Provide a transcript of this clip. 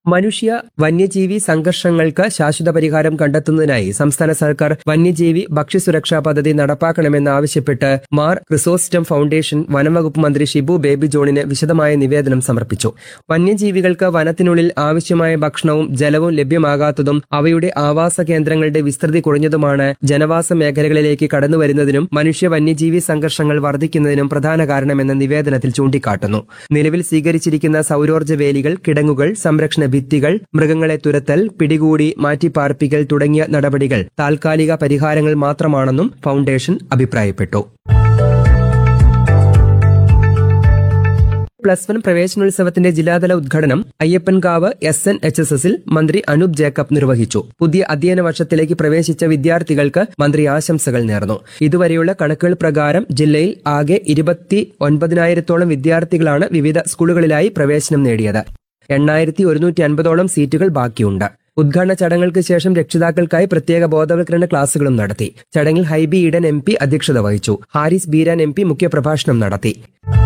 മനുഷ്യ വന്യജീവി സംഘർഷങ്ങൾക്ക് ശാശ്വത പരിഹാരം കണ്ടെത്തുന്നതിനായി സംസ്ഥാന സർക്കാർ വന്യജീവി ഭക്ഷ്യസുരക്ഷാ പദ്ധതി നടപ്പാക്കണമെന്നാവശ്യപ്പെട്ട് മാർ ക്രിസോസ്റ്റം ഫൗണ്ടേഷൻ വനംവകുപ്പ് മന്ത്രി ഷിബു ബേബി ജോണിന് വിശദമായ നിവേദനം സമർപ്പിച്ചു വന്യജീവികൾക്ക് വനത്തിനുള്ളിൽ ആവശ്യമായ ഭക്ഷണവും ജലവും ലഭ്യമാകാത്തതും അവയുടെ ആവാസ കേന്ദ്രങ്ങളുടെ വിസ്തൃതി കുറഞ്ഞതുമാണ് ജനവാസ മേഖലകളിലേക്ക് കടന്നുവരുന്നതിനും മനുഷ്യ വന്യജീവി സംഘർഷങ്ങൾ വർദ്ധിക്കുന്നതിനും പ്രധാന കാരണമെന്ന് നിവേദനത്തിൽ ചൂണ്ടിക്കാട്ടുന്നു നിലവിൽ സ്വീകരിച്ചിരിക്കുന്ന സൗരോർജ്ജ വേലികൾ കിടങ്ങുകൾ സംരക്ഷണ ഭിത്തികൾ മൃഗങ്ങളെ തുരത്തൽ പിടികൂടി മാറ്റിപ്പാർപ്പിക്കൽ തുടങ്ങിയ നടപടികൾ താൽക്കാലിക പരിഹാരങ്ങൾ മാത്രമാണെന്നും ഫൗണ്ടേഷൻ അഭിപ്രായപ്പെട്ടു പ്ലസ് വൺ പ്രവേശനോത്സവത്തിന്റെ ജില്ലാതല ഉദ്ഘാടനം Ayyappankavu S N H S എസിൽ മന്ത്രി അനൂപ് ജേക്കബ് നിർവഹിച്ചു പുതിയ അധ്യയന വർഷത്തിലേക്ക് പ്രവേശിച്ച വിദ്യാർത്ഥികൾക്ക് മന്ത്രി ആശംസകൾ നേർന്നു ഇതുവരെയുള്ള കണക്കുകൾ പ്രകാരം ജില്ലയിൽ ആകെ ഇരുപത്തി ഒൻപതിനായിരത്തോളം വിദ്യാർത്ഥികളാണ് വിവിധ സ്കൂളുകളിലായി പ്രവേശനം നേടിയത് എണ്ണായിരത്തി ഒരുന്നൂറ്റി അൻപതോളം സീറ്റുകൾ ബാക്കിയുണ്ട് ഉദ്ഘാടന ചടങ്ങുകൾക്ക് ശേഷം രക്ഷിതാക്കൾക്കായി പ്രത്യേക ബോധവൽക്കരണ ക്ലാസുകളും നടത്തി ചടങ്ങിൽ ഹൈബി ഈഡൻ എം പി അധ്യക്ഷത വഹിച്ചു ഹാരിസ് ബീരാൻ എം പി മുഖ്യപ്രഭാഷണം നടത്തി